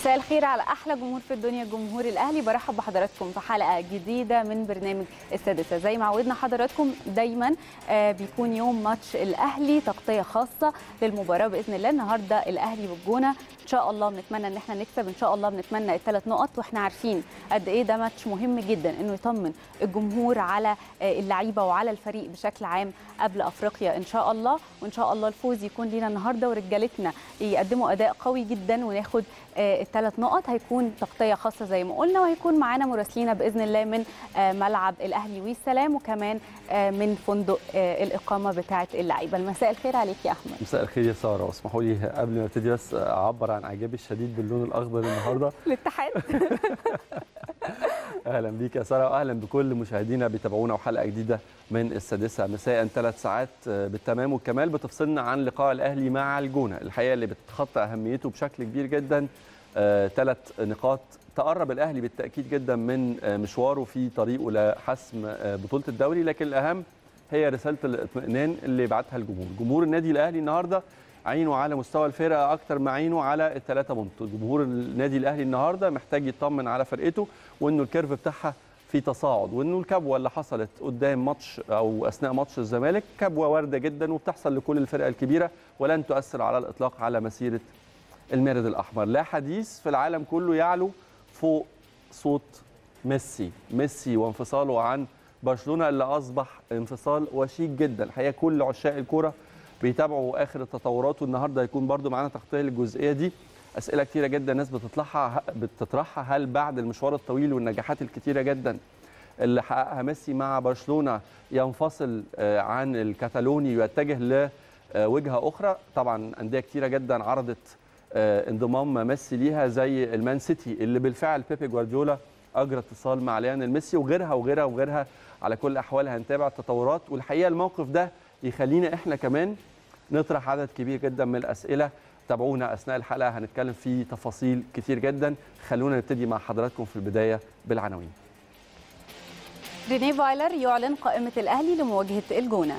مساء الخير على احلى جمهور في الدنيا جمهور الاهلي برحب بحضراتكم في حلقه جديده من برنامج السادسه زي ما عودنا حضراتكم دايما آه بيكون يوم ماتش الاهلي تغطيه خاصه للمباراه باذن الله النهارده الاهلي والجونه ان شاء الله بنتمنى ان احنا نكسب ان شاء الله بنتمنى الثلاث نقط واحنا عارفين قد ايه ده ماتش مهم جدا انه يطمن الجمهور على آه اللعيبه وعلى الفريق بشكل عام قبل افريقيا ان شاء الله وان شاء الله الفوز يكون لينا النهارده ورجالتنا يقدموا اداء قوي جدا وناخد آه الثلاث نقط هيكون تغطيه خاصه زي ما قلنا وهيكون معانا مراسلينا باذن الله من آه ملعب الاهلي والسلام وكمان آه من فندق الاقامه بتاعه اللعيبه المساء الخير عليك يا احمد مساء الخير يا ساره واسمحوا لي قبل ما ابتدي بس اعبر عن اعجابي الشديد باللون الاخضر النهارده الاتحاد اهلا بيك يا ساره واهلا بكل مشاهدينا بيتابعونا وحلقه جديده من السادسه مساء ثلاث ساعات بالتمام والكمال بتفصلنا عن لقاء الاهلي مع الجونه الحقيقه اللي بتتخطى اهميته بشكل كبير جدا ثلاث آه نقاط تقرب الاهلي بالتاكيد جدا من آه مشواره في طريقه لحسم آه بطوله الدوري لكن الاهم هي رساله الاطمئنان اللي بعتها الجمهور جمهور النادي الاهلي النهارده عينه على مستوى الفرقه اكتر ما عينه على الثلاثه بونت جمهور النادي الاهلي النهارده محتاج يطمن على فرقته وانه الكيرف بتاعها في تصاعد وانه الكبوه اللي حصلت قدام ماتش او اثناء ماتش الزمالك كبوه وارده جدا وبتحصل لكل الفرق الكبيره ولن تؤثر على الاطلاق على مسيره المارد الاحمر لا حديث في العالم كله يعلو فوق صوت ميسي ميسي وانفصاله عن برشلونه اللي اصبح انفصال وشيك جدا الحقيقه كل عشاق الكوره بيتابعوا اخر التطورات والنهارده هيكون برده معانا تغطيه للجزئيه دي اسئله كتيره جدا الناس بتطرحها بتطرحها هل بعد المشوار الطويل والنجاحات الكتيره جدا اللي حققها ميسي مع برشلونه ينفصل عن الكتالوني ويتجه لوجهه اخرى طبعا انديه كتيره جدا عرضت انضمام ميسي ليها زي المان سيتي اللي بالفعل بيبي جوارديولا اجرى اتصال مع ليونيل ميسي وغيرها وغيرها وغيرها على كل الاحوال هنتابع التطورات والحقيقه الموقف ده يخلينا احنا كمان نطرح عدد كبير جدا من الاسئله تابعونا اثناء الحلقه هنتكلم في تفاصيل كتير جدا خلونا نبتدي مع حضراتكم في البدايه بالعناوين ريني فايلر يعلن قائمه الاهلي لمواجهه الجونه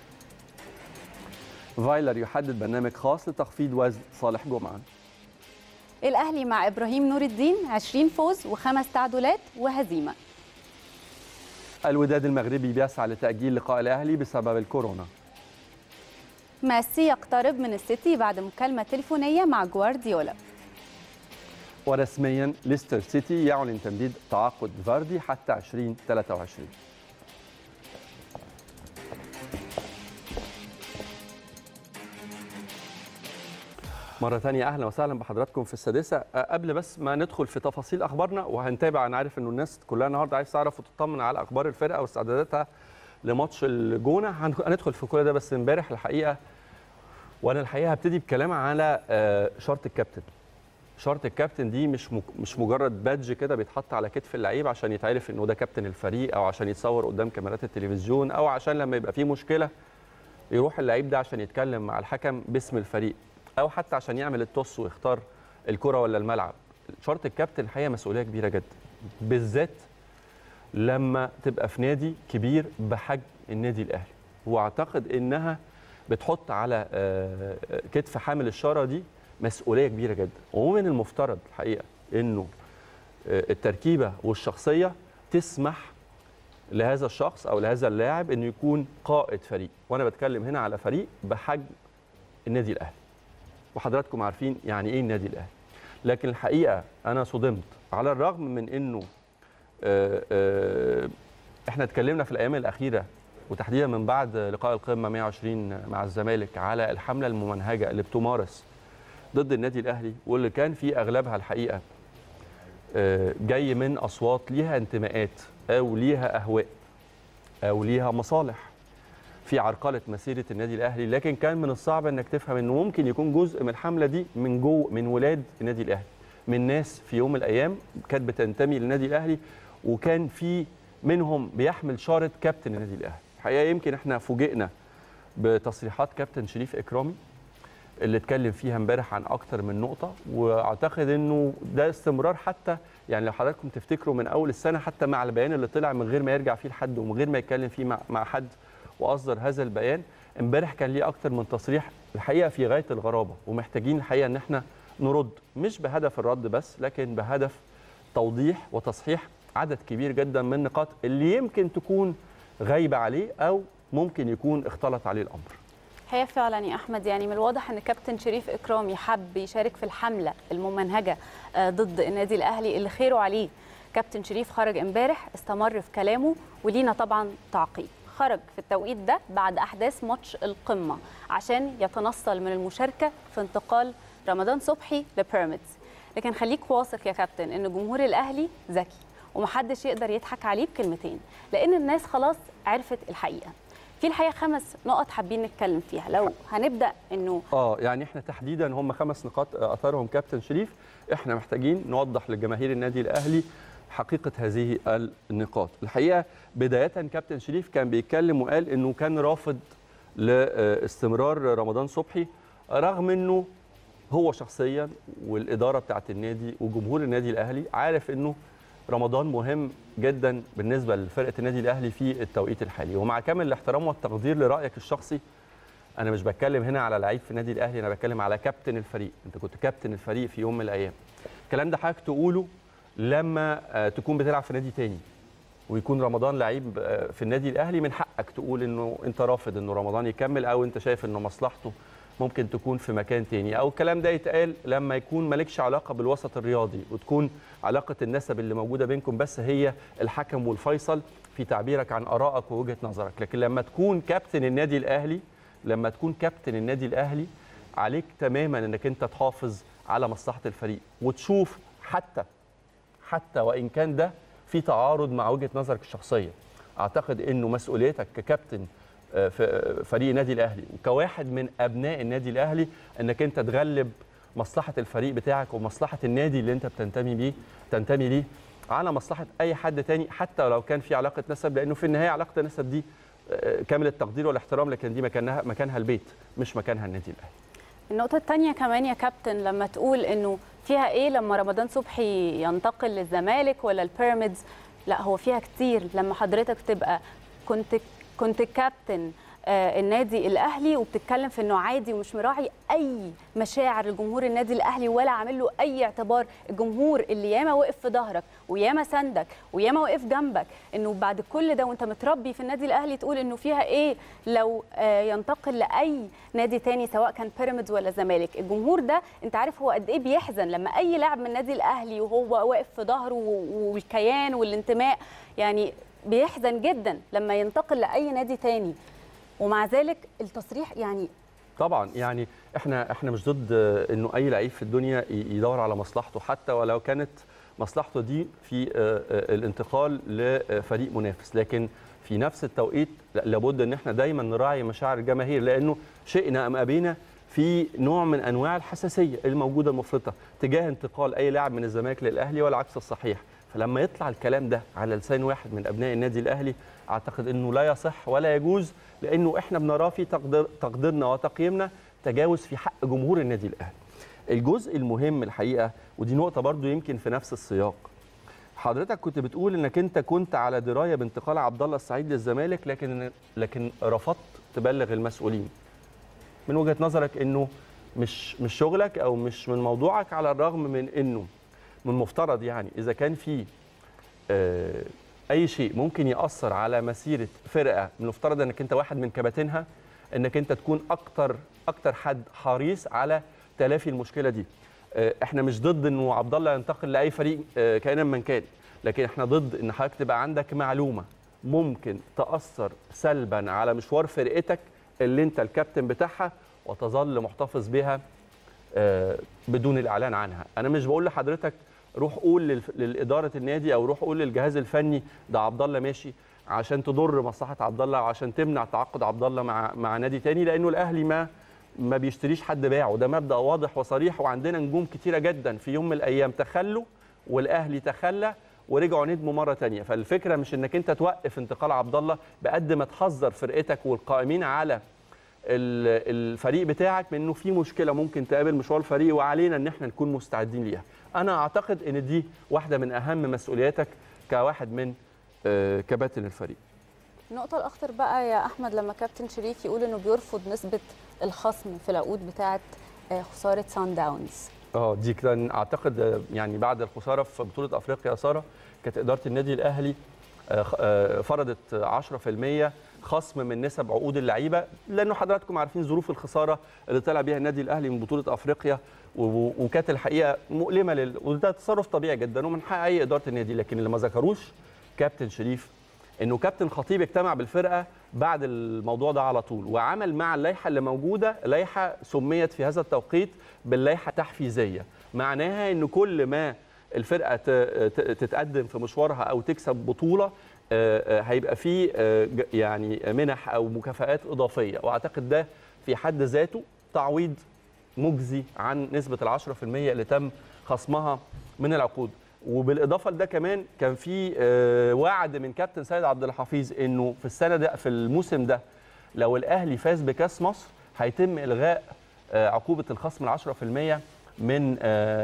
فايلر يحدد برنامج خاص لتخفيض وزن صالح جمعه الاهلي مع ابراهيم نور الدين 20 فوز وخمس تعادلات وهزيمه الوداد المغربي بيسعى لتاجيل لقاء الاهلي بسبب الكورونا ميسي يقترب من السيتي بعد مكالمه تليفونيه مع جوارديولا ورسميا ليستر سيتي يعلن تمديد تعاقد فاردي حتى 2023 مرة تانية أهلا وسهلا بحضراتكم في السادسة قبل بس ما ندخل في تفاصيل أخبارنا وهنتابع أنا عارف إنه الناس كلها النهاردة عايز تعرف وتطمن على أخبار الفرقة واستعداداتها لماتش الجونة هندخل في كل ده بس امبارح الحقيقة وأنا الحقيقة هبتدي بكلام على شرط الكابتن شرط الكابتن دي مش مش مجرد بادج كده بيتحط على كتف اللعيب عشان يتعرف انه ده كابتن الفريق او عشان يتصور قدام كاميرات التلفزيون او عشان لما يبقى في مشكله يروح اللعيب ده عشان يتكلم مع الحكم باسم الفريق او حتى عشان يعمل التوس ويختار الكره ولا الملعب شرط الكابتن الحقيقه مسؤوليه كبيره جدا بالذات لما تبقى في نادي كبير بحجم النادي الاهلي واعتقد انها بتحط على كتف حامل الشاره دي مسؤوليه كبيره جدا ومن المفترض الحقيقه انه التركيبه والشخصيه تسمح لهذا الشخص او لهذا اللاعب انه يكون قائد فريق وانا بتكلم هنا على فريق بحجم النادي الاهلي وحضراتكم عارفين يعني ايه النادي الاهلي لكن الحقيقه انا صدمت على الرغم من انه آآ آآ احنا اتكلمنا في الايام الاخيره وتحديدا من بعد لقاء القمه 120 مع الزمالك على الحمله الممنهجه اللي بتمارس ضد النادي الاهلي واللي كان في اغلبها الحقيقه جاي من اصوات ليها انتماءات او ليها اهواء او ليها مصالح في عرقله مسيره النادي الاهلي لكن كان من الصعب انك تفهم انه ممكن يكون جزء من الحمله دي من جو من ولاد النادي الاهلي من ناس في يوم من الايام كانت بتنتمي للنادي الاهلي وكان في منهم بيحمل شاره كابتن النادي الاهلي الحقيقه يمكن احنا فوجئنا بتصريحات كابتن شريف اكرامي اللي اتكلم فيها امبارح عن اكتر من نقطه واعتقد انه ده استمرار حتى يعني لو حضراتكم تفتكروا من اول السنه حتى مع البيان اللي طلع من غير ما يرجع فيه لحد ومن غير ما يتكلم فيه مع, مع حد واصدر هذا البيان امبارح كان ليه اكتر من تصريح الحقيقه في غايه الغرابه ومحتاجين الحقيقه ان احنا نرد مش بهدف الرد بس لكن بهدف توضيح وتصحيح عدد كبير جدا من النقاط اللي يمكن تكون غايبه عليه او ممكن يكون اختلط عليه الامر هي فعلا يا احمد يعني من الواضح ان كابتن شريف اكرامي حب يشارك في الحمله الممنهجه آه، ضد النادي الاهلي اللي خيره عليه كابتن شريف خرج امبارح استمر في كلامه ولينا طبعا تعقيب خرج في التوقيت ده بعد احداث ماتش القمه عشان يتنصل من المشاركه في انتقال رمضان صبحي لبيراميدز لكن خليك واثق يا كابتن ان جمهور الاهلي ذكي ومحدش يقدر يضحك عليه بكلمتين لان الناس خلاص عرفت الحقيقه في الحقيقه خمس نقط حابين نتكلم فيها لو هنبدا انه اه يعني احنا تحديدا هم خمس نقاط اثرهم كابتن شريف احنا محتاجين نوضح لجماهير النادي الاهلي حقيقه هذه النقاط الحقيقه بدايه كابتن شريف كان بيتكلم وقال انه كان رافض لاستمرار رمضان صبحي رغم انه هو شخصيا والاداره بتاعه النادي وجمهور النادي الاهلي عارف انه رمضان مهم جدا بالنسبه لفرقه النادي الاهلي في التوقيت الحالي ومع كامل الاحترام والتقدير لرايك الشخصي انا مش بتكلم هنا على لعيب في النادي الاهلي انا بتكلم على كابتن الفريق انت كنت كابتن الفريق في يوم من الايام الكلام ده حضرتك تقوله لما آه، تكون بتلعب في نادي تاني ويكون رمضان لعيب آه، في النادي الاهلي من حقك تقول انه انت رافض انه رمضان يكمل او انت شايف انه مصلحته ممكن تكون في مكان تاني او الكلام ده يتقال لما يكون مالكش علاقه بالوسط الرياضي وتكون علاقه النسب اللي موجوده بينكم بس هي الحكم والفيصل في تعبيرك عن ارائك ووجهه نظرك لكن لما تكون كابتن النادي الاهلي لما تكون كابتن النادي الاهلي عليك تماما انك انت تحافظ على مصلحه الفريق وتشوف حتى حتى وان كان ده في تعارض مع وجهه نظرك الشخصيه اعتقد انه مسؤوليتك ككابتن آه، في فريق النادي الاهلي وكواحد من ابناء النادي الاهلي انك انت تغلب مصلحه الفريق بتاعك ومصلحه النادي اللي انت بتنتمي بيه تنتمي ليه على مصلحه اي حد تاني حتى لو كان في علاقه نسب لانه في النهايه علاقه النسب دي آه، كامل التقدير والاحترام لكن دي مكانها مكانها البيت مش مكانها النادي الاهلي النقطة الثانية كمان يا كابتن لما تقول انه فيها ايه لما رمضان صبحي ينتقل للزمالك ولا البيراميدز لا هو فيها كتير لما حضرتك تبقى كنت كنت كابتن آه، النادي الاهلي وبتتكلم في انه عادي ومش مراعي اي مشاعر الجمهور النادي الاهلي ولا عامل له اي اعتبار الجمهور اللي ياما وقف في ظهرك وياما سندك وياما وقف جنبك انه بعد كل ده وانت متربي في النادي الاهلي تقول انه فيها ايه لو آه، ينتقل لاي نادي تاني سواء كان بيراميدز ولا زمالك الجمهور ده انت عارف هو قد ايه بيحزن لما اي لاعب من النادي الاهلي وهو واقف في ظهره و- والكيان والانتماء يعني بيحزن جدا لما ينتقل لاي نادي تاني ومع ذلك التصريح يعني طبعا يعني احنا احنا مش ضد آه، انه اي لعيب في الدنيا ي- يدور على مصلحته حتى ولو كانت مصلحته دي في آه، آه، الانتقال لفريق منافس لكن في نفس التوقيت لا- لابد ان احنا دايما نراعي مشاعر الجماهير لانه شئنا ام ابينا في نوع من انواع الحساسيه الموجوده المفرطه تجاه انتقال اي لاعب من الزمالك للاهلي والعكس الصحيح فلما يطلع الكلام ده على لسان واحد من ابناء النادي الاهلي اعتقد انه لا يصح ولا يجوز لانه احنا بنراه في تقدير تقديرنا وتقييمنا تجاوز في حق جمهور النادي الاهلي. الجزء المهم الحقيقه ودي نقطه برضو يمكن في نفس السياق. حضرتك كنت بتقول انك انت كنت على درايه بانتقال عبد الله السعيد للزمالك لكن لكن رفضت تبلغ المسؤولين. من وجهه نظرك انه مش مش شغلك او مش من موضوعك على الرغم من انه من المفترض يعني اذا كان في آه، اي شيء ممكن ياثر على مسيره فرقه من المفترض انك انت واحد من كباتنها انك انت تكون اكتر اكتر حد حريص على تلافي المشكله دي آه، احنا مش ضد انه عبد الله ينتقل لاي فريق آه، كائنا من كان لكن احنا ضد ان حضرتك تبقى عندك معلومه ممكن تاثر سلبا على مشوار فرقتك اللي انت الكابتن بتاعها وتظل محتفظ بها آه، بدون الاعلان عنها انا مش بقول لحضرتك روح قول للف- لاداره النادي او روح قول للجهاز الفني ده عبد الله ماشي عشان تضر مصلحه عبد الله وعشان تمنع تعاقد عبد الله مع مع نادي تاني لانه الاهلي ما ما بيشتريش حد باعه ده مبدا واضح وصريح وعندنا نجوم كتيره جدا في يوم من الايام تخلوا والاهلي تخلى ورجعوا ندموا مره تانية فالفكره مش انك انت توقف انتقال عبد الله بقد ما تحذر فرقتك والقائمين على ال- الفريق بتاعك من انه في مشكله ممكن تقابل مشوار الفريق وعلينا ان احنا نكون مستعدين ليها انا اعتقد ان دي واحده من اهم مسؤولياتك كواحد من آه، كباتن الفريق النقطة الأخطر بقى يا أحمد لما كابتن شريف يقول إنه بيرفض نسبة الخصم في العقود بتاعة آه، خسارة سان داونز اه دي كان اعتقد آه، يعني بعد الخساره في بطوله افريقيا يا ساره كانت اداره النادي الاهلي آه، خ- آه، فرضت 10% خصم من نسب عقود اللعيبه لانه حضراتكم عارفين ظروف الخساره اللي طلع بيها النادي الاهلي من بطوله افريقيا و- و- وكانت الحقيقه مؤلمه لل... وده تصرف طبيعي جدا ومن حق اي اداره النادي لكن اللي ما ذكروش كابتن شريف انه كابتن خطيب اجتمع بالفرقه بعد الموضوع ده على طول وعمل مع اللائحه اللي موجوده لائحه سميت في هذا التوقيت باللائحه التحفيزيه معناها ان كل ما الفرقه ت- ت- تتقدم في مشوارها او تكسب بطوله آه، آه، هيبقى فيه آه، ج- يعني منح او مكافآت اضافيه واعتقد ده في حد ذاته تعويض مجزي عن نسبه ال 10% اللي تم خصمها من العقود وبالاضافه لده كمان كان في آه، وعد من كابتن سيد عبد الحفيظ انه في السنه ده في الموسم ده لو الاهلي فاز بكاس مصر هيتم الغاء آه، عقوبه الخصم ال 10% من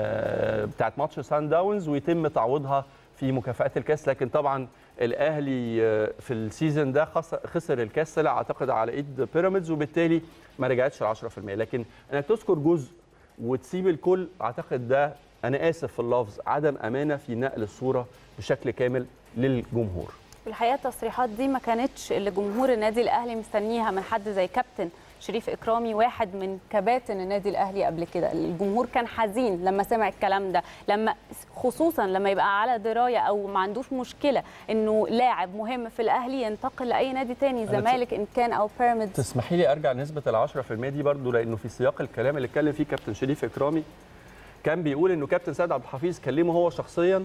آه، بتاعت ماتش سان داونز ويتم تعويضها في مكافآت الكاس لكن طبعا الاهلي آه، في السيزون ده خس- خسر الكاس طلع اعتقد على ايد بيراميدز وبالتالي ما رجعتش ل 10% لكن انك تذكر جزء وتسيب الكل اعتقد ده انا اسف في اللفظ عدم امانه في نقل الصوره بشكل كامل للجمهور الحقيقه التصريحات دي ما كانتش اللي جمهور النادي الاهلي مستنيها من حد زي كابتن شريف اكرامي واحد من كباتن النادي الاهلي قبل كده الجمهور كان حزين لما سمع الكلام ده لما خصوصا لما يبقى على درايه او ما عندوش مشكله انه لاعب مهم في الاهلي ينتقل لاي نادي تاني أنا زمالك ان كان او بيراميدز تسمحي لي ارجع نسبه ال 10% دي برضو لانه في سياق الكلام اللي اتكلم فيه كابتن شريف اكرامي كان بيقول انه كابتن سيد عبد الحفيظ كلمه هو شخصيا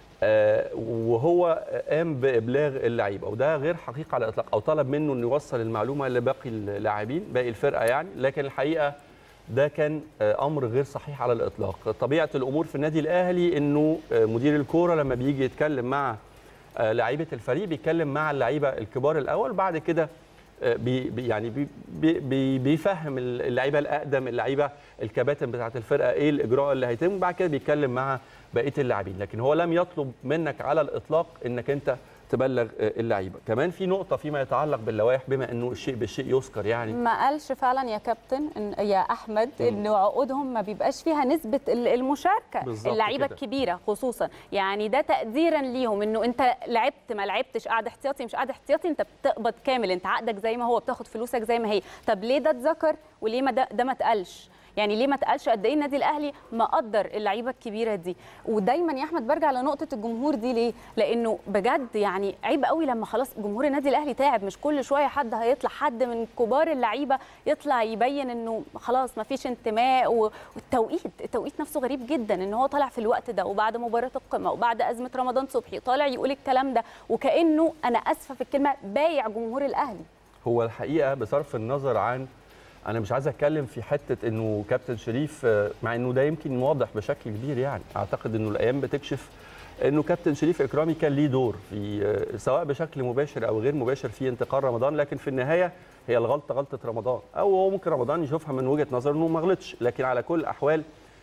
آه، وهو قام بابلاغ اللعيبه وده غير حقيقه على الاطلاق او طلب منه انه يوصل المعلومه لباقي اللاعبين باقي الفرقه يعني لكن الحقيقه ده كان آه، امر غير صحيح على الاطلاق طبيعه الامور في النادي الاهلي انه آه، مدير الكوره لما بيجي يتكلم مع آه، لعيبه الفريق بيتكلم مع اللعيبه الكبار الاول بعد كده آه، بي بي- يعني بي بي بي بيفهم اللعيبه الاقدم اللعيبه الكباتن بتاعه الفرقه ايه الاجراء اللي هيتم وبعد كده بيتكلم مع بقيه اللاعبين لكن هو لم يطلب منك على الاطلاق انك انت تبلغ آه، اللعيبه كمان في نقطه فيما يتعلق باللوائح بما انه الشيء بالشيء يذكر يعني ما قالش فعلا يا كابتن إن يا احمد مم. ان عقودهم ما بيبقاش فيها نسبه ال- المشاركه بالظبط اللعيبه كده. الكبيره خصوصا يعني ده تقديرا ليهم انه انت لعبت ما لعبتش قاعد احتياطي مش قاعد احتياطي انت بتقبض كامل انت عقدك زي ما هو بتاخد فلوسك زي ما هي طب ليه ده اتذكر وليه ما ده, ده ما اتقالش يعني ليه ما اتقالش قد ايه النادي الاهلي مقدر اللعيبه الكبيره دي ودايما يا احمد برجع لنقطه الجمهور دي ليه لانه بجد يعني عيب قوي لما خلاص جمهور النادي الاهلي تعب مش كل شويه حد هيطلع حد من كبار اللعيبه يطلع يبين انه خلاص ما فيش انتماء و- والتوقيت التوقيت نفسه غريب جدا ان هو طالع في الوقت ده وبعد مباراه القمه وبعد ازمه رمضان صبحي طالع يقول الكلام ده وكانه انا اسفه في الكلمه بايع جمهور الاهلي هو الحقيقه بصرف النظر عن انا مش عايز اتكلم في حته انه كابتن شريف آه، مع انه ده يمكن واضح بشكل كبير يعني اعتقد انه الايام بتكشف انه كابتن شريف اكرامي كان ليه دور في آه، سواء بشكل مباشر او غير مباشر في انتقال رمضان لكن في النهايه هي الغلطه غلطه رمضان او هو ممكن رمضان يشوفها من وجهه نظره انه ما غلطش لكن على كل الاحوال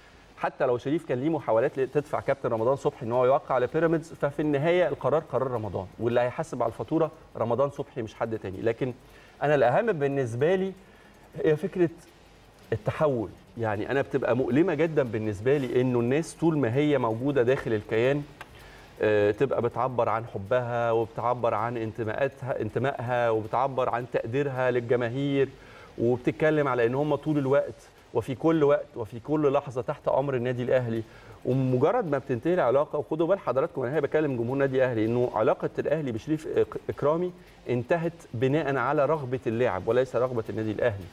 حتى لو شريف كان ليه محاولات تدفع كابتن رمضان صبحي ان هو يوقع على بيراميدز ففي النهايه القرار قرار رمضان واللي هيحاسب على الفاتوره رمضان صبحي مش حد تاني لكن انا الاهم بالنسبه لي هي فكره التحول يعني انا بتبقى مؤلمه جدا بالنسبه لي انه الناس طول ما هي موجوده داخل الكيان آه، تبقى بتعبر عن حبها وبتعبر عن انتماءاتها انتمائها وبتعبر عن تقديرها للجماهير وبتتكلم على ان هم طول الوقت وفي كل وقت وفي كل لحظه تحت امر النادي الاهلي ومجرد ما بتنتهي العلاقه وخدوا بال حضراتكم انا هي بكلم جمهور النادي الاهلي انه علاقه الاهلي بشريف إك- اكرامي انتهت بناء على رغبه اللاعب وليس رغبه النادي الاهلي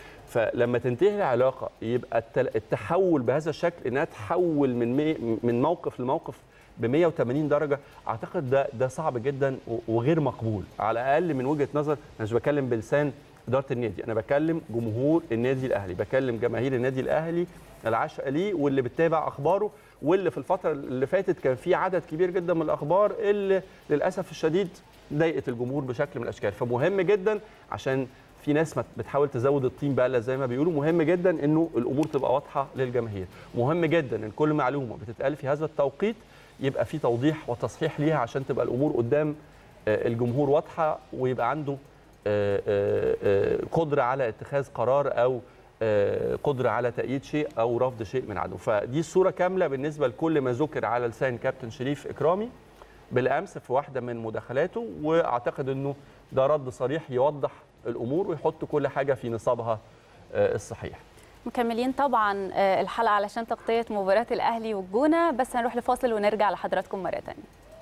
فلما تنتهي العلاقه يبقى التل- التحول بهذا الشكل انها تحول من مي من موقف لموقف ب 180 درجه اعتقد ده ده صعب جدا و- وغير مقبول على الاقل من وجهه نظر انا مش بتكلم بلسان اداره النادي انا بكلم جمهور النادي الاهلي بكلم جماهير النادي الاهلي العشقه ليه واللي بتتابع اخباره واللي في الفتره اللي فاتت كان في عدد كبير جدا من الاخبار اللي للاسف الشديد ضايقت الجمهور بشكل من الاشكال فمهم جدا عشان في ناس ما بتحاول تزود الطين بقى زي ما بيقولوا مهم جدا انه الامور تبقى واضحه للجماهير مهم جدا ان كل معلومه بتتقال في هذا التوقيت يبقى في توضيح وتصحيح ليها عشان تبقى الامور قدام آه، الجمهور واضحه ويبقى عنده آه، آه، آه، قدره على اتخاذ قرار او آه، قدره على تأييد شيء او رفض شيء من عدو فدي الصوره كامله بالنسبه لكل ما ذكر على لسان كابتن شريف اكرامي بالامس في واحده من مداخلاته واعتقد انه ده رد صريح يوضح الامور ويحط كل حاجه في نصابها آه، الصحيح مكملين طبعا آه، الحلقه علشان تغطيه مباراه الاهلي والجونه بس هنروح لفاصل ونرجع لحضراتكم مره ثانيه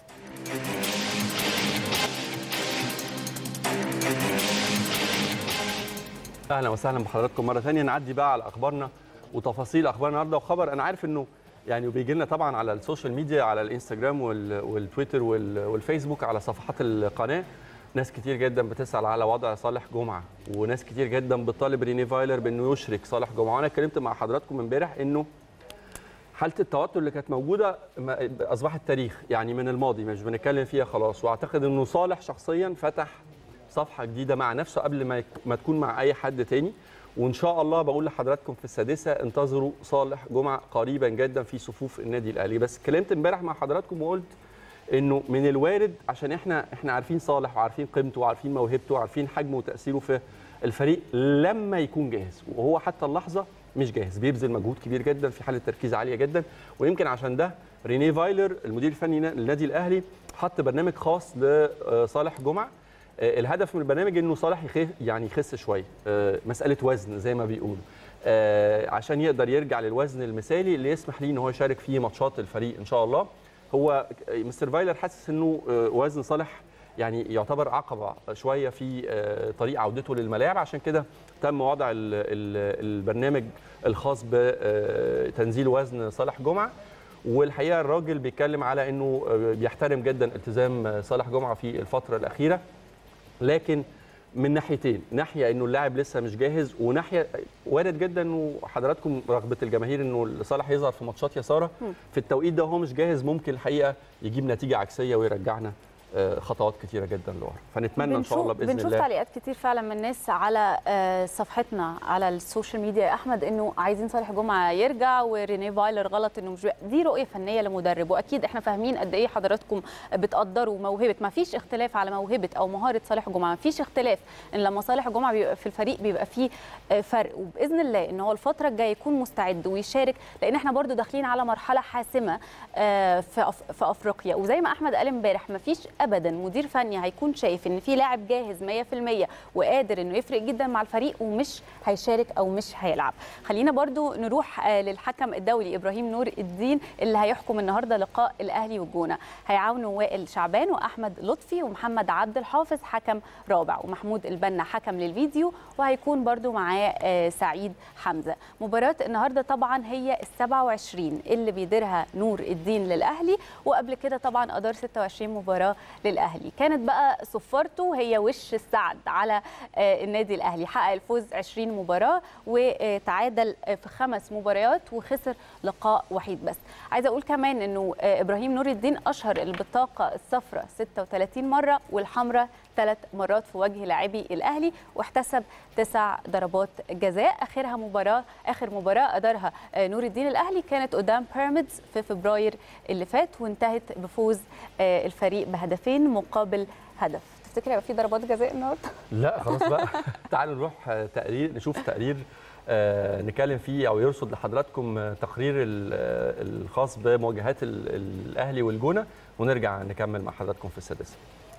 اهلا وسهلا بحضراتكم مره ثانيه نعدي بقى على اخبارنا وتفاصيل اخبار النهارده وخبر انا عارف انه يعني وبيجي لنا طبعا على السوشيال ميديا على الانستجرام وال- والتويتر وال- والفيسبوك على صفحات القناه ناس كتير جدا بتسال على وضع صالح جمعه وناس كتير جدا بتطالب ريني فايلر بانه يشرك صالح جمعه وانا اتكلمت مع حضراتكم امبارح انه حاله التوتر اللي كانت موجوده ما- اصبحت تاريخ يعني من الماضي مش بنتكلم فيها خلاص واعتقد انه صالح شخصيا فتح صفحه جديده مع نفسه قبل ما يك- ما تكون مع اي حد تاني وان شاء الله بقول لحضراتكم في السادسه انتظروا صالح جمعه قريبا جدا في صفوف النادي الاهلي بس اتكلمت امبارح مع حضراتكم وقلت انه من الوارد عشان احنا احنا عارفين صالح وعارفين قيمته وعارفين موهبته وعارفين حجمه وتاثيره في الفريق لما يكون جاهز وهو حتى اللحظه مش جاهز بيبذل مجهود كبير جدا في حاله تركيز عاليه جدا ويمكن عشان ده ريني فايلر المدير الفني للنادي الاهلي حط برنامج خاص لصالح جمعه آه، الهدف من البرنامج انه صالح يخف يعني يخس شويه آه، مساله وزن زي ما بيقولوا آه، عشان يقدر يرجع للوزن المثالي اللي يسمح ليه ان هو يشارك في ماتشات الفريق ان شاء الله هو مستر فايلر حاسس انه آه، وزن صالح يعني يعتبر عقبه شويه في آه، طريق عودته للملاعب عشان كده تم وضع ال- ال- البرنامج الخاص بتنزيل وزن صالح جمعه والحقيقه الراجل بيتكلم على انه آه، بيحترم جدا التزام آه، صالح جمعه في الفتره الاخيره لكن من ناحيتين ناحيه انه اللاعب لسه مش جاهز وناحيه وارد جدا انه حضراتكم رغبه الجماهير انه صالح يظهر في ماتشات يا ساره في التوقيت ده وهو مش جاهز ممكن الحقيقه يجيب نتيجه عكسيه ويرجعنا آه، خطوات كتيره جدا لورا فنتمنى ان شاء الله باذن بنشوف الله تعليقات كتير فعلا من الناس على آه، صفحتنا على السوشيال ميديا يا احمد انه عايزين صالح جمعه يرجع وريني فايلر غلط انه مش بي- دي رؤيه فنيه لمدرب واكيد احنا فاهمين قد ايه حضراتكم بتقدروا موهبه ما فيش اختلاف على موهبه او مهاره صالح جمعه ما فيش اختلاف ان لما صالح جمعه بيبقى في الفريق بيبقى فيه آه، فرق وباذن الله ان هو الفتره الجايه يكون مستعد ويشارك لان احنا برضو داخلين على مرحله حاسمه آه، في أف- في افريقيا وزي ما احمد قال امبارح ما فيش ابدا مدير فني هيكون شايف ان في لاعب جاهز 100% وقادر انه يفرق جدا مع الفريق ومش هيشارك او مش هيلعب خلينا برضو نروح آه، للحكم الدولي ابراهيم نور الدين اللي هيحكم النهارده لقاء الاهلي والجونه هيعاونوا وائل شعبان واحمد لطفي ومحمد عبد الحافظ حكم رابع ومحمود البنا حكم للفيديو وهيكون برضو معاه آه، سعيد حمزه مباراه النهارده طبعا هي ال 27 اللي بيديرها نور الدين للاهلي وقبل كده طبعا ادار 26 مباراه للاهلي كانت بقى صفارته هي وش السعد على آه، النادي الاهلي حقق الفوز 20 مباراه وتعادل آه، في خمس مباريات وخسر لقاء وحيد بس عايزه اقول كمان انه آه، ابراهيم نور الدين اشهر البطاقه الصفراء 36 مره والحمراء ثلاث مرات في وجه لاعبي الاهلي واحتسب تسع ضربات جزاء اخرها مباراه اخر مباراه ادارها آه، نور الدين الاهلي كانت قدام بيراميدز في فبراير اللي فات وانتهت بفوز آه، الفريق بهدفين مقابل هدف تفتكر هيبقى في ضربات جزاء النهارده لا خلاص بقى تعالوا نروح آه، تقرير نشوف تقرير آه، نتكلم فيه او يرصد لحضراتكم آه، تقرير ال- آه، الخاص بمواجهات ال- الاهلي والجونه ونرجع نكمل مع حضراتكم في السادسه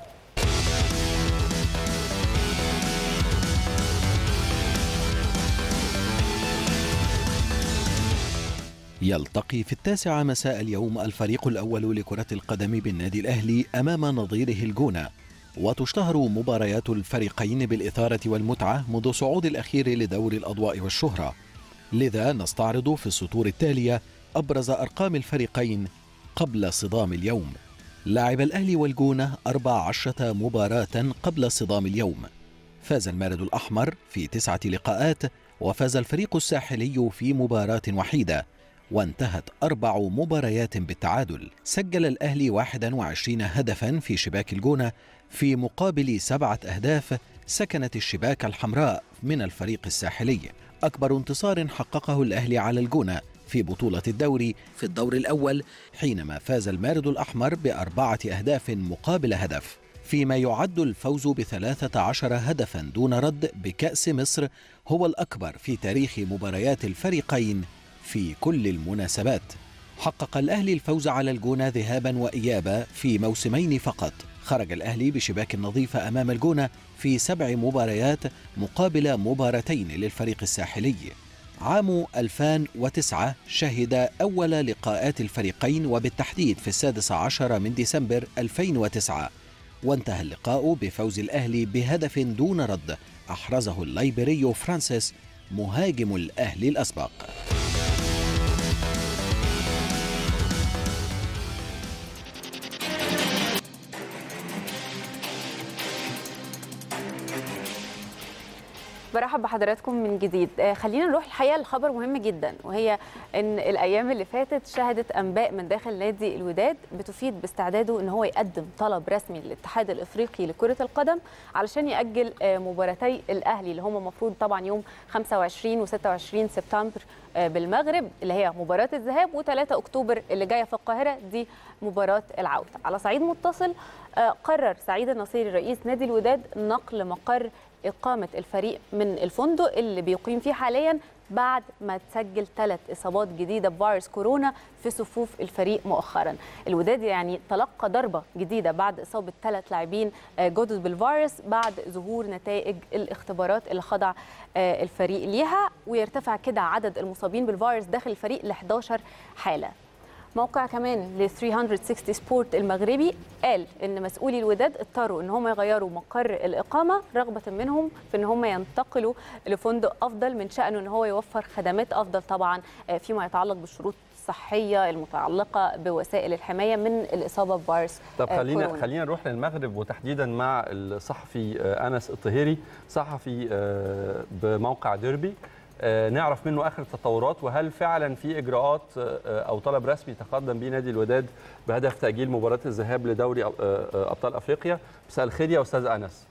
يلتقي في التاسعة مساء اليوم الفريق الأول لكرة القدم بالنادي الأهلي أمام نظيره الجونة وتشتهر مباريات الفريقين بالإثارة والمتعة منذ صعود الأخير لدور الأضواء والشهرة لذا نستعرض في السطور التالية أبرز أرقام الفريقين قبل صدام اليوم لعب الأهلي والجونة 14 مباراة قبل صدام اليوم فاز المارد الأحمر في تسعة لقاءات وفاز الفريق الساحلي في مباراة وحيدة وانتهت أربع مباريات بالتعادل سجل الأهلي 21 هدفا في شباك الجونة في مقابل سبعة أهداف سكنت الشباك الحمراء من الفريق الساحلي أكبر انتصار حققه الأهلي على الجونة في بطولة الدوري في الدور الأول حينما فاز المارد الأحمر بأربعة أهداف مقابل هدف فيما يعد الفوز بثلاثة عشر هدفا دون رد بكأس مصر هو الأكبر في تاريخ مباريات الفريقين في كل المناسبات حقق الأهلي الفوز على الجونة ذهابا وإيابا في موسمين فقط خرج الأهلي بشباك نظيفة أمام الجونة في سبع مباريات مقابل مباراتين للفريق الساحلي عام 2009 شهد أول لقاءات الفريقين وبالتحديد في السادس عشر من ديسمبر 2009 وانتهى اللقاء بفوز الأهلي بهدف دون رد أحرزه الليبري فرانسيس مهاجم الأهلي الأسبق برحب بحضراتكم من جديد آه، خلينا نروح الحقيقه لخبر مهم جدا وهي ان الايام اللي فاتت شهدت انباء من داخل نادي الوداد بتفيد باستعداده ان هو يقدم طلب رسمي للاتحاد الافريقي لكره القدم علشان ياجل آه، مباراتي الاهلي اللي هم المفروض طبعا يوم 25 و26 سبتمبر آه، بالمغرب اللي هي مباراه الذهاب و3 اكتوبر اللي جايه في القاهره دي مباراه العوده على صعيد متصل آه، قرر سعيد النصيري رئيس نادي الوداد نقل مقر إقامة الفريق من الفندق اللي بيقيم فيه حاليا بعد ما تسجل ثلاث إصابات جديدة بفيروس كورونا في صفوف الفريق مؤخرا الوداد يعني تلقى ضربة جديدة بعد إصابة ثلاث لاعبين آه، جدد بالفيروس بعد ظهور نتائج الاختبارات اللي خضع آه، الفريق ليها ويرتفع كده عدد المصابين بالفيروس داخل الفريق ل 11 حالة موقع كمان ل 360 سبورت المغربي قال ان مسؤولي الوداد اضطروا ان هم يغيروا مقر الاقامه رغبه منهم في ان هم ينتقلوا لفندق افضل من شانه ان هو يوفر خدمات افضل طبعا آه، فيما يتعلق بالشروط الصحيه المتعلقه بوسائل الحمايه من الاصابه بفيروس طب آه، خلينا كورونا. خلينا نروح للمغرب وتحديدا مع الصحفي آه، انس الطهيري صحفي آه، بموقع ديربي آه، نعرف منه اخر التطورات وهل فعلا في اجراءات آه، او طلب رسمي تقدم به نادي الوداد بهدف تاجيل مباراه الذهاب لدوري آه، آه، ابطال افريقيا مساء الخير يا استاذ انس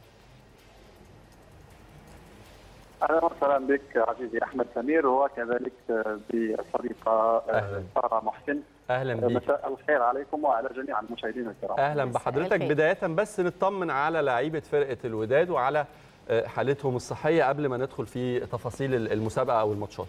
اهلا وسهلا بك عزيزي احمد سمير وكذلك بالصديقه أهلاً. ساره محسن اهلا بيك مساء الخير عليكم وعلى جميع المشاهدين الكرام اهلا مساء بحضرتك الخير. بدايه بس نطمن على لعيبه فرقه الوداد وعلى آه، حالتهم الصحيه قبل ما ندخل في تفاصيل المسابقه او الماتشات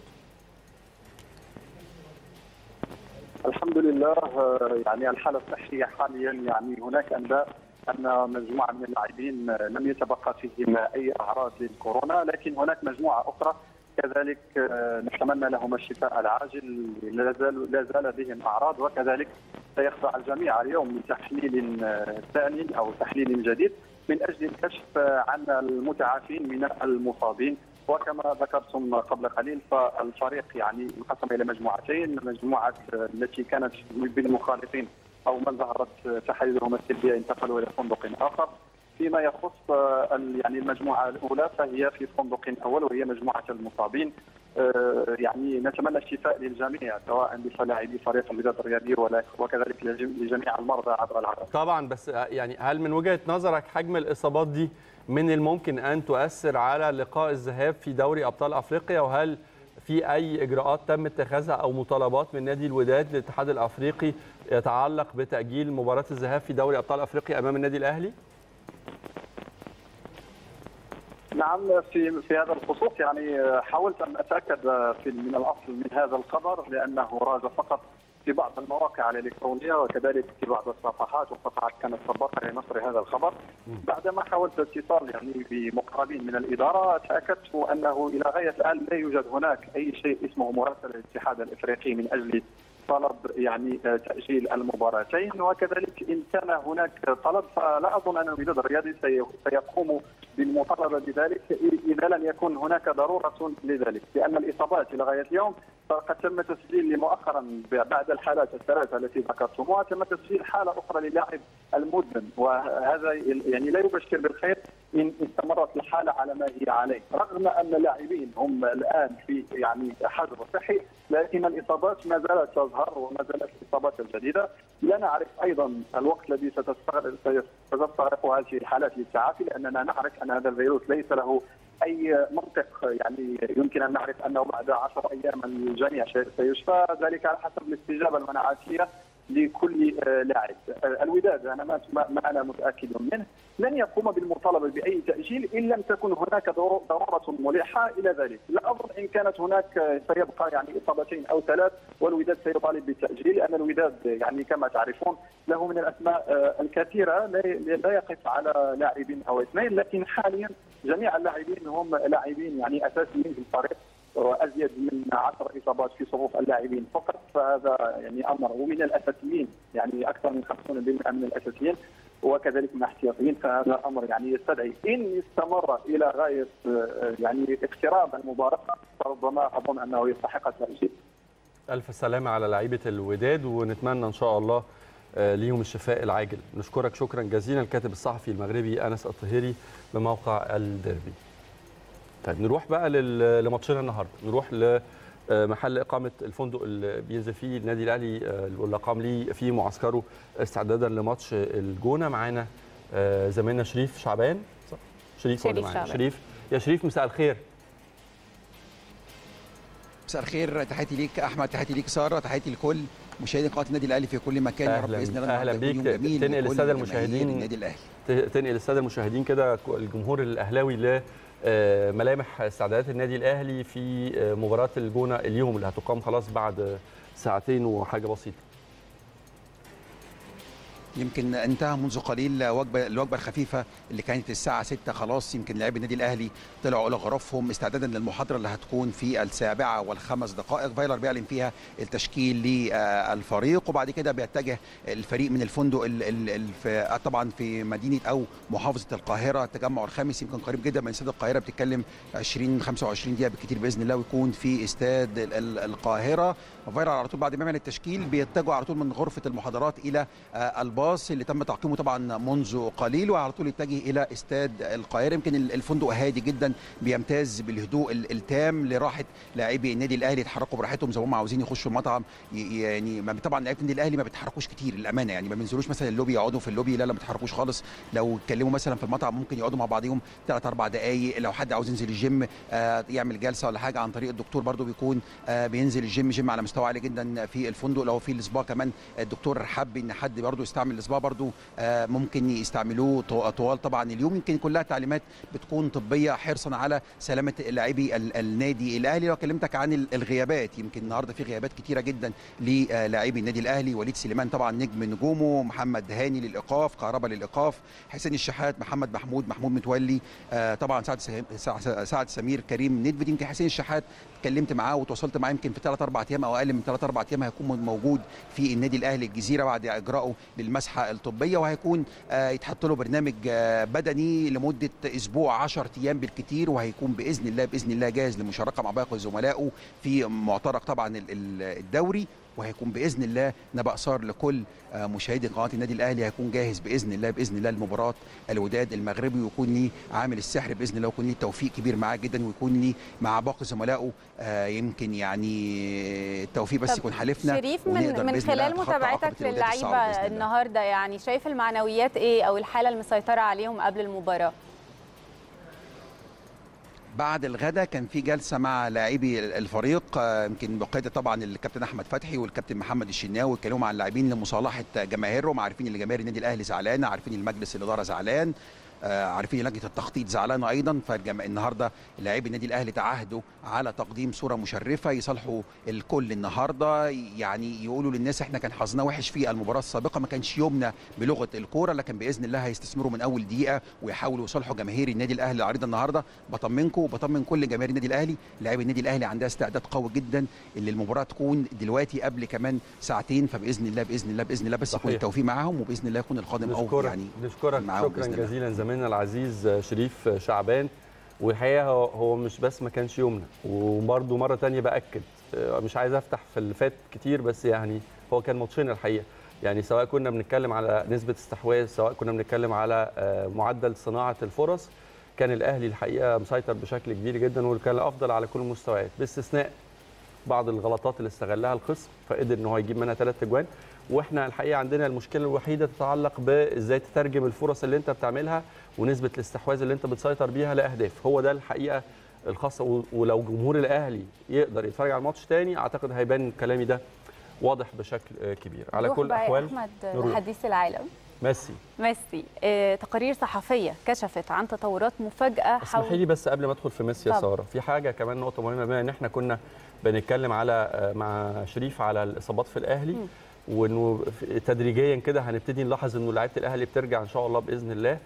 الحمد لله آه، يعني الحاله الصحيه حاليا يعني هناك انباء ان مجموعه من اللاعبين آه، لم يتبقى فيهم اي اعراض للكورونا لكن هناك مجموعه اخرى كذلك آه، نتمنى لهم الشفاء العاجل لا زال لا زال بهم اعراض وكذلك سيخضع الجميع اليوم لتحليل آه، ثاني او تحليل جديد من اجل الكشف آه، عن المتعافين من المصابين وكما ذكرتم قبل قليل فالفريق يعني انقسم الى مجموعتين مجموعه آه، التي كانت بالمخالفين او من ظهرت تحاليلهم السلبيه انتقلوا الى فندق اخر فيما يخص آه، ال- يعني المجموعه الاولى فهي في فندق اول وهي مجموعه المصابين آه، يعني نتمنى الشفاء للجميع سواء للاعبي فريق الوداد الرياضي ولا- وكذلك لجم- لجميع المرضى عبر العالم طبعا بس يعني هل من وجهه نظرك حجم الاصابات دي من الممكن ان تؤثر على لقاء الذهاب في دوري ابطال افريقيا وهل في اي اجراءات تم اتخاذها او مطالبات من نادي الوداد للاتحاد الافريقي يتعلق بتاجيل مباراه الذهاب في دوري ابطال افريقيا امام النادي الاهلي؟ نعم في في هذا الخصوص يعني حاولت ان اتاكد في من الاصل من هذا الخبر لانه راج فقط في بعض المواقع الالكترونيه وكذلك في بعض الصفحات وصفحات كانت سباقه لنشر هذا الخبر بعدما حاولت الاتصال يعني بمقربين من الاداره تاكدت انه الى غايه الان لا يوجد هناك اي شيء اسمه مراسله الاتحاد الافريقي من اجل طلب يعني تاجيل المباراتين وكذلك ان كان هناك طلب فلا اظن ان الوداد الرياضي سي- سيقوم بالمطالبه بذلك اذا لم يكن هناك ضروره لذلك لان الاصابات الى غايه اليوم فقد تم تسجيل مؤخرا بعد الحالات الثلاثه التي ذكرتموها تم تسجيل حاله اخرى للاعب المدمن وهذا يعني لا يبشر بالخير ان استمرت الحاله على ما هي عليه رغم ان اللاعبين هم الان في يعني حجر صحي لكن الاصابات ما زالت تظهر وما زالت الاصابات الجديده لا نعرف ايضا الوقت الذي ستستغرق ستستغرق هذه الحالات للتعافي لاننا نعرف ان هذا الفيروس ليس له اي منطق يعني يمكن ان نعرف انه بعد 10 ايام الجميع سيشفى ذلك على حسب الاستجابه المناعاتيه لكل لاعب الوداد انا ما انا متاكد منه لن يقوم بالمطالبه باي تاجيل ان لم تكن هناك ضروره ملحه الى ذلك، لا اظن ان كانت هناك سيبقى يعني اصابتين او ثلاث والوداد سيطالب بالتاجيل لان الوداد يعني كما تعرفون له من الاسماء الكثيره لا يقف على لاعب او اثنين لكن حاليا جميع اللاعبين هم لاعبين يعني اساسيين في الفريق وازيد من 10 اصابات في صفوف اللاعبين فقط فهذا يعني امر ومن الاساسيين يعني اكثر من 50% من الاساسيين وكذلك من الاحتياطيين فهذا امر يعني يستدعي ان استمر الى غايه يعني اقتراب المباراه فربما اظن انه يستحق التاجيل. الف سلامه على لعيبه الوداد ونتمنى ان شاء الله ليهم الشفاء العاجل نشكرك شكرا جزيلا الكاتب الصحفي المغربي انس الطهيري بموقع الديربي طيب نروح بقى لماتشنا النهارده نروح لمحل اقامه الفندق اللي بينزل فيه النادي الاهلي واللي قام ليه في معسكره استعدادا لماتش الجونه معانا زميلنا شريف شعبان صح شريف ولا معانا شريف يا شريف مساء الخير مساء الخير تحياتي ليك احمد تحياتي ليك ساره تحياتي لكل مشاهدي قناه النادي الاهلي في كل مكان يا رب باذن الله اهلا بيك تنقل الساده المشاهدين النادي الاهلي تنقل الساده المشاهدين كده الجمهور الاهلاوي ل ملامح استعدادات النادي الاهلي في مباراه الجونه اليوم اللي هتقام خلاص بعد ساعتين وحاجه بسيطه يمكن انتهى منذ قليل وجبه الوجبه الخفيفه اللي كانت الساعه 6 خلاص يمكن لاعبي النادي الاهلي طلعوا الى غرفهم استعدادا للمحاضره اللي هتكون في السابعه والخمس دقائق فايلر بيعلن فيها التشكيل للفريق وبعد كده بيتجه الفريق من الفندق ال ال ال طبعا في مدينه او محافظه القاهره التجمع الخامس يمكن قريب جدا من استاد القاهره بتتكلم 20 25 دقيقه بالكثير باذن الله ويكون في استاد القاهره فايلر على طول بعد ما يعمل التشكيل بيتجهوا على طول من غرفه المحاضرات الى الباص الباص اللي تم تعقيمه طبعا منذ قليل وعلى طول يتجه الى استاد القاهره يمكن الفندق هادي جدا بيمتاز بالهدوء التام لراحه لاعبي النادي الاهلي يتحركوا براحتهم زي ما هم عاوزين يخشوا المطعم يعني طبعا لعيبه النادي الاهلي ما بيتحركوش كتير للامانه يعني ما بينزلوش مثلا اللوبي يقعدوا في اللوبي لا لا ما بيتحركوش خالص لو اتكلموا مثلا في المطعم ممكن يقعدوا مع بعضهم ثلاث اربع دقائق لو حد عاوز ينزل الجيم آه يعمل جلسه ولا حاجه عن طريق الدكتور برده بيكون آه بينزل الجيم جيم على مستوى عالي جدا في الفندق لو في الاسبوع كمان الدكتور حب ان حد برده يستعمل الاسبوع برده ممكن يستعملوه طوال طبعا اليوم يمكن كلها تعليمات بتكون طبيه حرصا على سلامه لاعبي النادي الاهلي لو كلمتك عن الغيابات يمكن النهارده في غيابات كتيره جدا للاعبي النادي الاهلي وليد سليمان طبعا نجم نجومه محمد هاني للايقاف كهربا للايقاف حسين الشحات محمد محمود محمود متولي طبعا سعد سعد سمير كريم ندفد يمكن حسين الشحات اتكلمت معاه وتواصلت معاه يمكن في ثلاث اربع ايام او اقل من ثلاث اربع ايام هيكون موجود في النادي الاهلي الجزيره بعد اجرائه للمسحه الطبيه وهيكون آه يتحط له برنامج آه بدني لمده اسبوع 10 ايام بالكثير وهيكون باذن الله باذن الله جاهز للمشاركه مع باقي زملائه في معترك طبعا الدوري وهيكون باذن الله نبأ صار لكل مشاهدي قناه النادي الاهلي هيكون جاهز باذن الله باذن الله لمباراه الوداد المغربي ويكون لي عامل السحر باذن الله ويكون لي توفيق كبير معاه جدا ويكون لي مع باقي زملائه يمكن يعني التوفيق بس يكون حالفنا شريف من من خلال متابعتك للعيبه النهارده يعني شايف المعنويات ايه او الحاله المسيطره عليهم قبل المباراه بعد الغداء كان في جلسه مع لاعبي الفريق يمكن بقياده طبعا الكابتن احمد فتحي والكابتن محمد الشناوي اتكلموا مع اللاعبين لمصالحه جماهيرهم عارفين ان جماهير النادي الاهلي زعلانه عارفين المجلس الاداره زعلان آه عارفين لجنه التخطيط زعلانه ايضا فالنهارده لاعبي النادي الاهلي تعهدوا على تقديم صوره مشرفه يصالحوا الكل النهارده يعني يقولوا للناس احنا كان حظنا وحش في المباراه السابقه ما كانش يومنا بلغه الكوره لكن باذن الله هيستثمروا من اول دقيقه ويحاولوا يصالحوا جماهير النادي الاهلي العريضه النهارده بطمنكم وبطمن كل جماهير النادي الاهلي لاعبي النادي الاهلي عندها استعداد قوي جدا اللي المباراه تكون دلوقتي قبل كمان ساعتين فباذن الله باذن الله باذن الله بس صحيح. يكون التوفيق معاهم وباذن الله يكون القادم نشكرك يعني نشكرك شكرا جزيلا زميلنا العزيز شريف شعبان والحقيقه هو مش بس ما كانش يومنا وبرده مره تانية باكد مش عايز افتح في اللي فات كتير بس يعني هو كان ماتشنا الحقيقه يعني سواء كنا بنتكلم على نسبه استحواذ سواء كنا بنتكلم على معدل صناعه الفرص كان الاهلي الحقيقه مسيطر بشكل كبير جدا وكان الافضل على كل المستويات باستثناء بعض الغلطات اللي استغلها الخصم فقدر ان هو يجيب منها ثلاث اجوان واحنا الحقيقه عندنا المشكله الوحيده تتعلق بازاي تترجم الفرص اللي انت بتعملها ونسبه الاستحواذ اللي انت بتسيطر بيها لاهداف هو ده الحقيقه الخاصه ولو جمهور الاهلي يقدر يتفرج على الماتش تاني اعتقد هيبان كلامي ده واضح بشكل آه، كبير على نروح كل بقى يا الاحوال احمد نروح. حديث العالم ميسي ميسي آه، تقارير صحفيه كشفت عن تطورات مفاجاه اسمحي حول لي بس قبل ما ادخل في ميسي يا طبعا. ساره في حاجه كمان نقطه مهمه بما ان احنا كنا بنتكلم على آه، مع شريف على الاصابات في الاهلي مم. وانه في- تدريجيا كده هنبتدي نلاحظ انه لعيبه الاهلي بترجع ان شاء الله باذن الله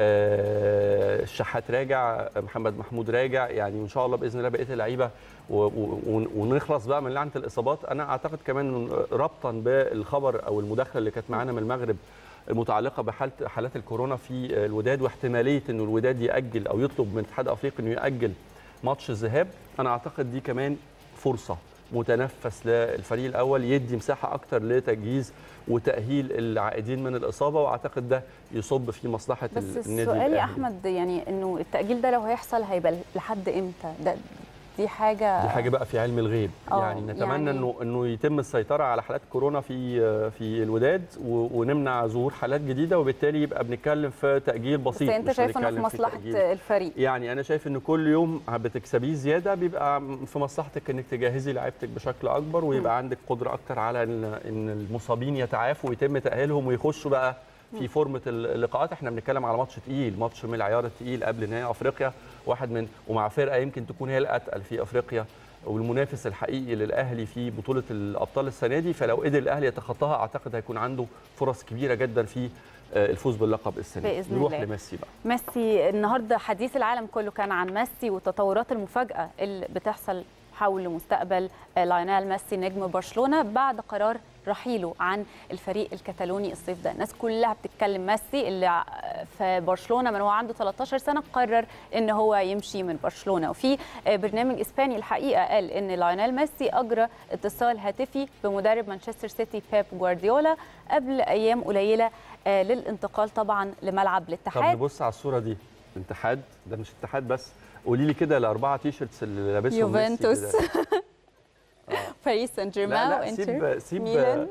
آه، الشحات راجع محمد محمود راجع يعني ان شاء الله باذن الله بقيه اللعيبه و- و- ون- ونخلص بقى من لعنه الاصابات انا اعتقد كمان إن ربطا بالخبر او المداخله اللي كانت معانا من المغرب المتعلقه بحاله حالات الكورونا في الوداد واحتماليه انه الوداد ياجل او يطلب من الاتحاد الافريقي انه ياجل ماتش الذهاب انا اعتقد دي كمان فرصه متنفس للفريق الاول يدي مساحه اكتر لتجهيز وتاهيل العائدين من الاصابه واعتقد ده يصب في مصلحه بس النادي السؤال يا الأهلي. احمد يعني انه التاجيل ده لو هيحصل هيبقى لحد امتى ده دي حاجه دي حاجه بقى في علم الغيب آه، يعني نتمنى يعني- انه انه يتم السيطره على حالات كورونا في في الوداد و- ونمنع ظهور حالات جديده وبالتالي يبقى بنتكلم في تاجيل بس بسيط انت مش شايف انه في بنتكلم مصلحه تأجيل. الفريق يعني انا شايف ان كل يوم بتكسبيه زياده بيبقى في مصلحتك انك تجهزي لعيبتك بشكل اكبر ويبقى عندك قدره اكتر على ان ان المصابين يتعافوا ويتم تاهيلهم ويخشوا بقى في فورمه اللقاءات احنا بنتكلم على ماتش تقيل ماتش من العيار التقيل قبل نهائي افريقيا واحد من ومع فرقه يمكن تكون هي الاتقل في افريقيا والمنافس الحقيقي للاهلي في بطوله الابطال السنه دي فلو قدر الاهلي يتخطاها اعتقد هيكون عنده فرص كبيره جدا في آه، الفوز باللقب السنه دي. بإذن نروح الله. لميسي بقى ميسي النهارده حديث العالم كله كان عن ميسي والتطورات المفاجاه اللي بتحصل حول مستقبل آه، لايونيل ميسي نجم برشلونه بعد قرار رحيله عن الفريق الكتالوني الصيف ده الناس كلها بتتكلم ميسي اللي ع- في برشلونه من هو عنده 13 سنه قرر ان هو يمشي من برشلونه وفي آه، برنامج اسباني الحقيقه قال ان لايونيل ميسي اجرى اتصال هاتفي بمدرب مانشستر سيتي بيب جوارديولا قبل ايام قليله آه، للانتقال طبعا لملعب طب الاتحاد نبص على الصوره دي اتحاد ده مش اتحاد بس قولي لي كده الاربعه تي شيرتس اللي لابسهم ميسي يوفنتوس كده. باريس سان لا جيرمان لا وانتر سيب سيب ميلان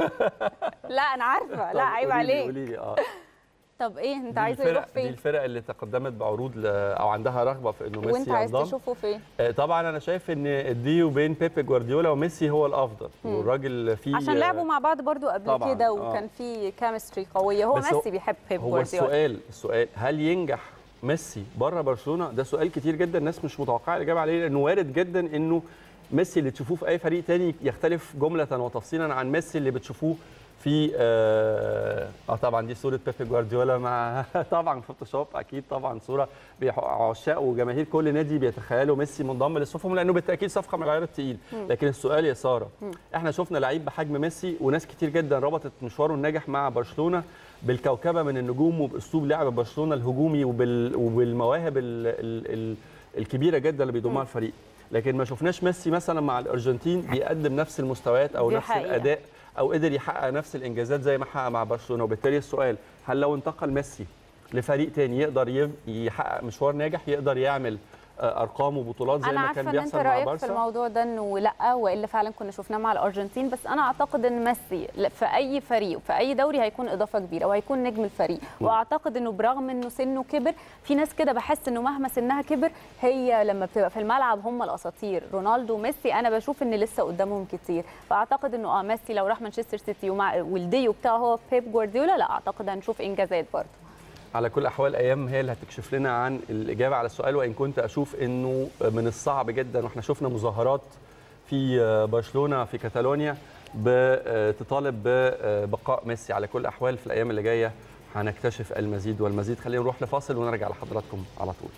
لا انا عارفه لا عيب عليك قولي لي اه طب ايه انت دي عايزه الفرق- يروح دي فين الفرق اللي تقدمت بعروض ل... او عندها رغبه في انه وانت ميسي عايز ينضم تشوفه فين آه، طبعا انا شايف ان الديو بين بيب جوارديولا وميسي هو الافضل والراجل فيه عشان لعبوا مع بعض برضو قبل طبعاً، كده آه. وكان في كيمستري قويه هو بس هو- ميسي بيحب بيب هو جوارديولا السؤال السؤال هل ينجح ميسي بره برشلونه ده سؤال كتير جدا الناس مش متوقعه الاجابه عليه لانه وارد جدا انه ميسي اللي تشوفوه في اي فريق تاني يختلف جمله وتفصيلا عن ميسي اللي بتشوفوه في اه, آه طبعا دي صوره بيب جوارديولا مع طبعا فوتوشوب اكيد طبعا صوره بيح- عشاق وجماهير كل نادي بيتخيلوا ميسي منضم لصفهم لانه بالتاكيد صفقه من العيار التقيل لكن السؤال يا ساره احنا شفنا لعيب بحجم ميسي وناس كتير جدا ربطت مشواره الناجح مع برشلونه بالكوكبه من النجوم وباسلوب لعب برشلونه الهجومي وبال... وبالمواهب ال... ال... ال... الكبيره جدا اللي بيضمها الفريق لكن ما شفناش ميسي مثلا مع الارجنتين بيقدم نفس المستويات او دي نفس حقيقة. الاداء او قدر يحقق نفس الانجازات زي ما حقق مع برشلونه وبالتالي السؤال هل لو انتقل ميسي لفريق تاني يقدر ي- يحقق مشوار ناجح يقدر يعمل آه، ارقام وبطولات زي انا ما عارفه كان ان انت بيحصل مع رايك في بارسا الموضوع ده انه لا والا فعلا كنا شفناه مع الارجنتين بس انا اعتقد ان ميسي ل- في اي فريق في اي دوري هيكون اضافه كبيره وهيكون نجم الفريق واعتقد انه برغم انه سنه كبر في ناس كده بحس انه مهما سنها كبر هي لما بتبقى في الملعب هم الاساطير رونالدو وميسي انا بشوف ان لسه قدامهم كتير فاعتقد انه اه ميسي لو راح مانشستر سيتي ومع والديو بتاعه هو بيب جوارديولا لا اعتقد هنشوف انجازات برضه على كل الاحوال ايام هي اللي هتكشف لنا عن الاجابه على السؤال وان كنت اشوف انه من الصعب جدا واحنا شفنا مظاهرات في برشلونه في كاتالونيا بتطالب ببقاء ميسي على كل الاحوال في الايام اللي جايه هنكتشف المزيد والمزيد خلينا نروح لفاصل ونرجع لحضراتكم على طول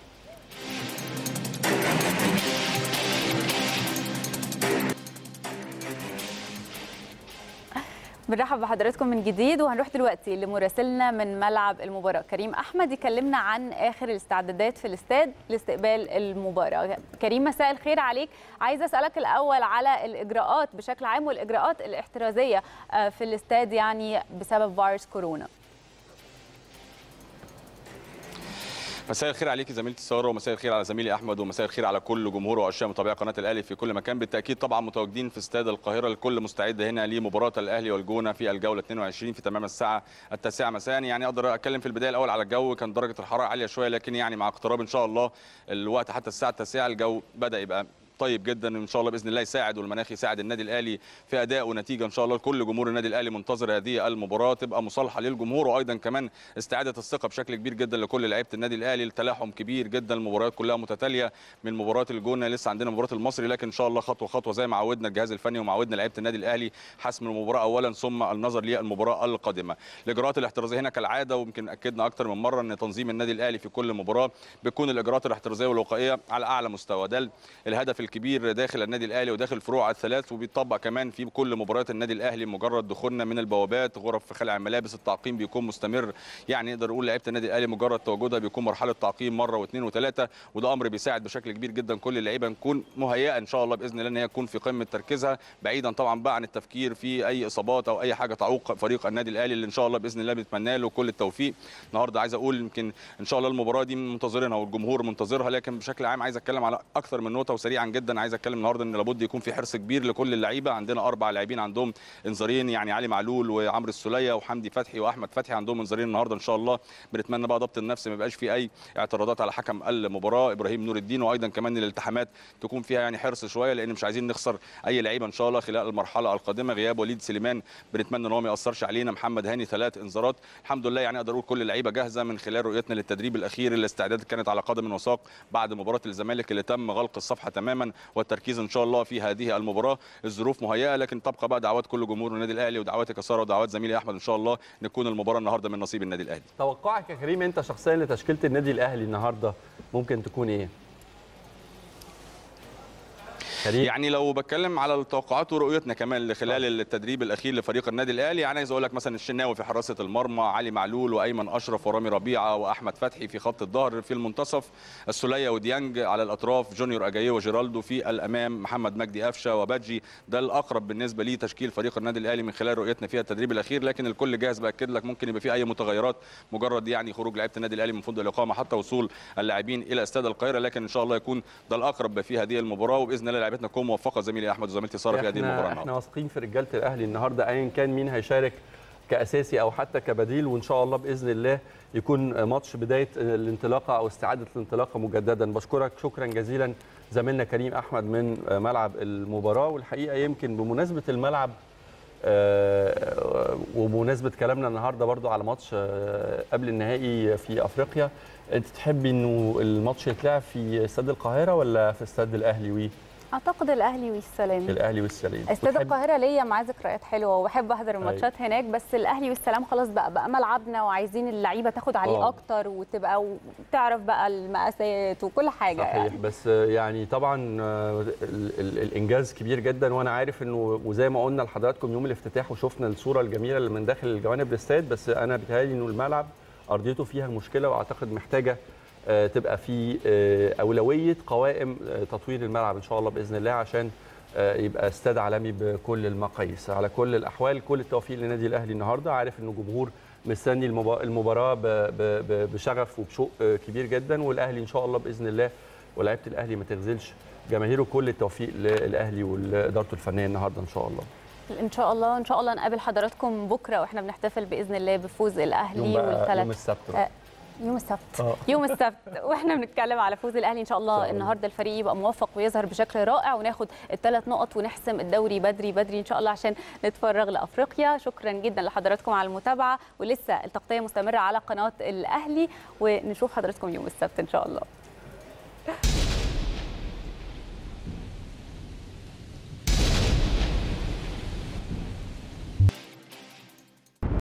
بنرحب بحضراتكم من جديد وهنروح دلوقتي لمراسلنا من ملعب المباراة كريم أحمد يكلمنا عن آخر الاستعدادات في الاستاد لاستقبال المباراة كريم مساء الخير عليك عايزة أسألك الأول على الإجراءات بشكل عام والإجراءات الاحترازية آه، في الاستاد يعني بسبب فيروس كورونا مساء الخير عليك زميلتي ساره ومساء الخير على زميلي احمد ومساء الخير على كل جمهور وعشاق متابعي قناه الاهلي في كل مكان بالتاكيد طبعا متواجدين في استاد القاهره الكل مستعد هنا لمباراه الاهلي والجونه في الجوله 22 في تمام الساعه التاسعه مساء يعني اقدر اتكلم في البدايه الاول على الجو كان درجه الحراره عاليه شويه لكن يعني مع اقتراب ان شاء الله الوقت حتى الساعه التاسعه الجو بدا يبقى طيب جدا ان شاء الله باذن الله يساعد والمناخ يساعد النادي الاهلي في اداء ونتيجه ان شاء الله كل جمهور النادي الاهلي منتظر هذه المباراه تبقى مصالحه للجمهور وايضا كمان استعاده الثقه بشكل كبير جدا لكل لعيبه النادي الاهلي التلاحم كبير جدا المباريات كلها متتاليه من مباراه الجونه لسه عندنا مباراه المصري لكن ان شاء الله خطوه خطوه زي ما عودنا الجهاز الفني ومعودنا لعيبه النادي الاهلي حسم المباراه اولا ثم النظر للمباراه القادمه الاجراءات الاحترازيه هنا كالعاده ويمكن اكدنا اكتر من مره ان تنظيم النادي الاهلي في كل مباراه بيكون الاجراءات الاحترازيه والوقائيه على اعلى مستوى ده الهدف الكبير داخل النادي الاهلي وداخل الفروع الثلاث وبيطبق كمان في كل مباريات النادي الاهلي مجرد دخولنا من البوابات غرف خلع الملابس التعقيم بيكون مستمر يعني نقدر نقول لعيبه النادي الاهلي مجرد تواجدها بيكون مرحله تعقيم مره واثنين وثلاثه وده امر بيساعد بشكل كبير جدا كل اللعيبه نكون مهيئه ان شاء الله باذن الله ان هي تكون في قمه تركيزها بعيدا طبعا بقى عن التفكير في اي اصابات او اي حاجه تعوق فريق النادي الاهلي اللي ان شاء الله باذن الله بنتمنى له كل التوفيق النهارده عايز اقول يمكن ان شاء الله المباراه دي منتظرينها والجمهور منتظرها لكن بشكل عام عايز اتكلم على اكثر من نقطه وسريعا جدا عايز اتكلم النهارده ان لابد يكون في حرص كبير لكل اللعيبه عندنا اربع لاعبين عندهم انذارين يعني علي معلول وعمرو السوليه وحمدي فتحي واحمد فتحي عندهم انذارين النهارده ان شاء الله بنتمنى بقى ضبط النفس ما يبقاش في اي اعتراضات على حكم المباراه ابراهيم نور الدين وايضا كمان الالتحامات تكون فيها يعني حرص شويه لان مش عايزين نخسر اي لعيبه ان شاء الله خلال المرحله القادمه غياب وليد سليمان بنتمنى ان هو ما ياثرش علينا محمد هاني ثلاث انذارات الحمد لله يعني اقدر اقول كل اللعيبه جاهزه من خلال رؤيتنا للتدريب الاخير الاستعداد كانت على قدم وساق بعد مباراه الزمالك اللي تم غلق الصفحه تماما والتركيز ان شاء الله في هذه المباراه الظروف مهيئه لكن تبقى بقى دعوات كل جمهور النادي الاهلي ودعواتك يا ساره ودعوات زميلي احمد ان شاء الله نكون المباراه النهارده من نصيب النادي الاهلي توقعك يا كريم انت شخصيا لتشكيله النادي الاهلي النهارده ممكن تكون ايه؟ كريم يعني لو بتكلم على التوقعات ورؤيتنا كمان لخلال التدريب الاخير لفريق النادي الاهلي يعني عايز اقول لك مثلا الشناوي في حراسه المرمى علي معلول وايمن اشرف ورامي ربيعه واحمد فتحي في خط الظهر في المنتصف السوليه وديانج على الاطراف جونيور اجاييه وجيرالدو في الامام محمد مجدي قفشه وباجي ده الاقرب بالنسبه لي تشكيل فريق النادي الاهلي من خلال رؤيتنا فيها التدريب الاخير لكن الكل جاهز باكد لك ممكن يبقى في اي متغيرات مجرد يعني خروج لعيبه النادي الاهلي من فندق الاقامه حتى وصول اللاعبين الى استاد القاهره لكن ان شاء الله يكون ده الاقرب في هذه المباراه وباذن الله لعيبتنا تكون موفقه زميلي احمد وزميلتي ساره في هذه المباراه احنا, النهارده احنا واثقين في رجاله الاهلي النهارده ايا كان مين هيشارك كاساسي او حتى كبديل وان شاء الله باذن الله يكون ماتش بدايه الانطلاقه او استعاده الانطلاقه مجددا بشكرك شكرا جزيلا زميلنا كريم احمد من ملعب المباراه والحقيقه يمكن بمناسبه الملعب آه، وبمناسبه كلامنا النهارده برضو على ماتش آه، قبل النهائي في افريقيا انت تحبي انه الماتش يتلعب في استاد القاهره ولا في استاد الاهلي وي اعتقد الاهلي والسلام الاهلي والسلام استاد وتحب- القاهره ليا معاه ذكريات حلوه وبحب احضر الماتشات هناك بس الاهلي والسلام خلاص بقى بقى ملعبنا وعايزين اللعيبه تاخد عليه آه. اكتر وتبقى وتعرف بقى المقاسات وكل حاجه صحيح يعني. بس يعني طبعا آه، ال- ال- الانجاز كبير جدا وانا عارف انه وزي ما قلنا لحضراتكم يوم الافتتاح وشفنا الصوره الجميله اللي من داخل الجوانب الاستاد بس انا بيتهيألي انه الملعب ارضيته فيها مشكله واعتقد محتاجه آه، تبقى في آه، اولويه قوائم آه، تطوير الملعب ان شاء الله باذن الله عشان آه، يبقى استاد عالمي بكل المقاييس على كل الاحوال كل التوفيق للنادي الاهلي النهارده عارف انه جمهور مستني المبا- المباراه ب- ب- ب- بشغف وبشوق آه، كبير جدا والاهلي ان شاء الله باذن الله ولاعيبه الاهلي ما تغزلش جماهيره كل التوفيق للاهلي وادارته الفنيه النهارده ان شاء الله ان شاء الله ان شاء الله نقابل حضراتكم بكره واحنا بنحتفل باذن الله بفوز الاهلي يوم بقى- والثلاث يوم السبت آه، بقى. يوم السبت آه. يوم السبت واحنا بنتكلم على فوز الاهلي ان شاء الله إن شاء الله. النهارده الفريق يبقى موفق ويظهر بشكل رائع وناخد الثلاث نقط ونحسم الدوري بدري بدري ان شاء الله عشان نتفرغ لافريقيا شكرا جدا لحضراتكم على المتابعه ولسه التغطيه مستمره على قناه الاهلي ونشوف حضراتكم يوم السبت ان شاء الله